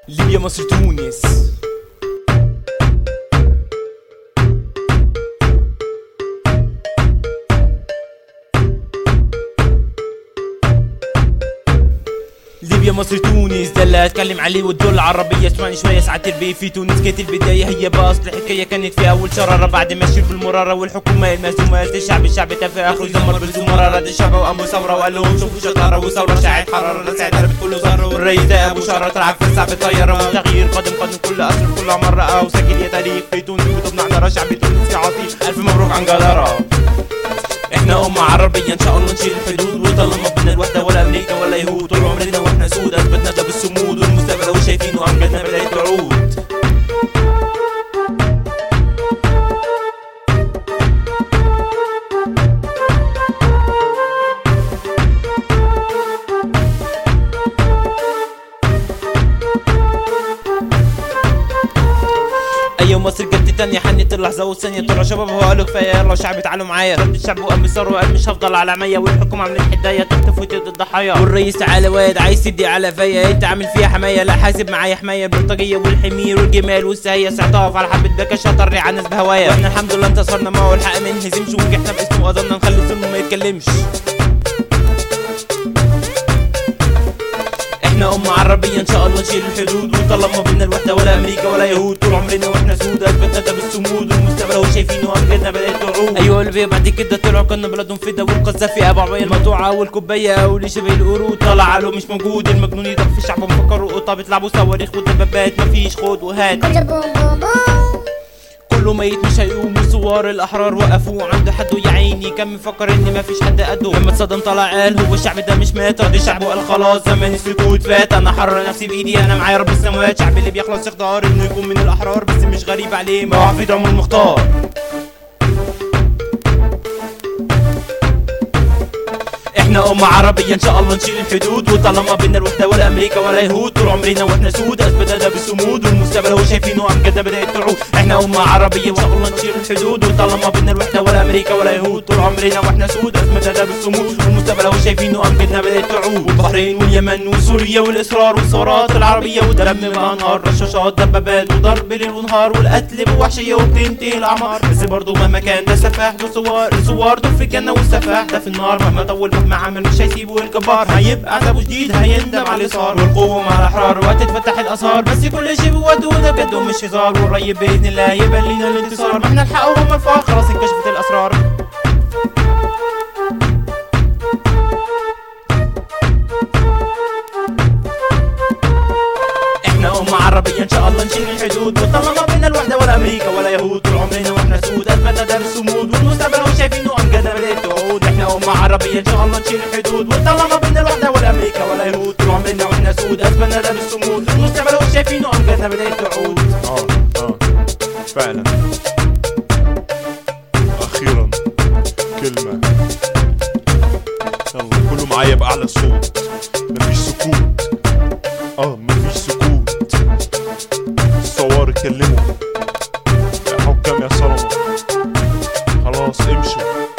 ليبيا مصر تونس ليبيا مصر تونس ده اللي هتكلم عليه والدول العربية اسمعني شوية ساعات البي في تونس كانت البداية هي بأصل الحكاية كانت في أول شرارة بعد ما شرب المرارة والحكومة المهزومة الشعب الشعب تافه آخره زمر بالزمرة رد الشعب وقاموا ثورة وقال لهم شوفوا شطارة وثورة شاعت حرارة ساعتها ربت كله زهرة والرئيس ده أبو شارة طلع في الساعة بالطيارة والتغيير قادم قادم كل أسر كل عمر رأى وسجل يا تاريخ في تونس كتبنا على شعب تونس عظيم ألف مبروك عن جدارة احنا أمة عربية ان شاء الله نشيل الحدود وطالما بدنا الوحدة ولا امريكا ولا يهود طول عمرنا واحنا سود اثبتنا ده بالصمود والمستقبل هو شايفينه امجدنا بداية تعود ايوه مصر جت تانية حنت اللحظة والثانية طلعوا شباب وقالوا كفاية يلا شعبي تعالوا معايا رد الشعب وقام بيصر وقال مش هفضل على عمية والحكومة عملت حداية تخطف وتد الضحايا والرئيس تعالى واد عايز تدي على فيا انت عامل فيها حماية لا حاسب معايا حماية البلطجية والحمير والجمال والسهية ساعتها على حبة باكا شطر على الناس بهوايا واحنا الحمد لله انتصرنا ما هو الحق ما ينهزمش ونجحنا باسمه وقدرنا نخلي الظلم ما يتكلمش احنا أمة عربية ان شاء الله نشيل الحدود وطالما بينا الوحدة ولا امريكا ولا يهود طول عمرنا واحنا سود اثبتنا ده بالصمود والمستقبل هو شايفينه امجدنا بدأت تعود ايوه اللي بعد كده طلعوا كنا بلدهم فدا والقذافي ابو عبية المقطوعة والكوباية واللي شبه القرود طلع عقله مش موجود المجنون يضرب في الشعب مفكروا قطة بتلعبوا صواريخ ودبابات مفيش خد وهات كل بوم بوم بوم كله ميت مش هيقوم وثوار الاحرار وقفوا عند حده يا عيني كان مفكر ان مفيش حد قده لما اتصدم طلع قال هو الشعب ده مش مات رد الشعب وقال خلاص زمان السكوت فات انا حرر نفسي بايدي انا معايا رب السماوات شعب اللي بيخلص يختار انه يكون من الاحرار بس مش غريب عليه ما هو عفيد عمر المختار احنا أمة عربية ان شاء الله نشيل الحدود وطالما بينا الوحدة ولا امريكا ولا يهود طول عمرنا واحنا سود اثبتنا ده بالصمود والمستقبل هو شايفينه امجدنا بدأت تعود احنا أمة عربية ان شاء الله نشيل الحدود وطالما بينا الوحدة ولا امريكا ولا يهود طول عمرنا واحنا سود اثبتنا ده بالصمود والمستقبل هو شايفينه امجدنا بدأت تعود والبحرين واليمن وسوريا والاصرار والثورات العربية ودم بأنهار رشاشات دبابات وضرب ليل ونهار والقتل بوحشية وبتنتهي الاعمار بس برضه مهما كان ده سفاح ده ثوار الثوار دول في الجنة والسفاح ده في النار مهما طول مهما عمل مش هيسيبه الكبار هيبقى عذابه جديد هيندم على اللي صار والقوة مع الاحرار وهتتفتح الاثار بس كل شيء بوده ده بجد ومش هزار والقريب باذن الله يبقى لينا الانتصار ما احنا الحق وهم الفار خلاص انكشفت الاسرار احنا أمة عربية ان شاء الله نشيل الحدود وطالما بينا الوحدة ولا امريكا ولا يهود طول عمرنا واحنا سود اثبتنا ده بالصمود والمستقبل هو شايفينه امجدنا بدأت تعود احنا أمة عربية ان شاء الله نشيل الحدود وطالما بينا الوحدة ولا امريكا ولا يهود طول عمرنا واحنا سود اثبتنا ده بالصمود والمستقبل هو شايفينه امجدنا بدأت تعود اه اه فعلا اخيرا كلمة يلا كله معايا بأعلى صوت مفيش سكوت اه مفيش سكوت الثوار اتكلموا يا حكام يا صنمة خلاص امشوا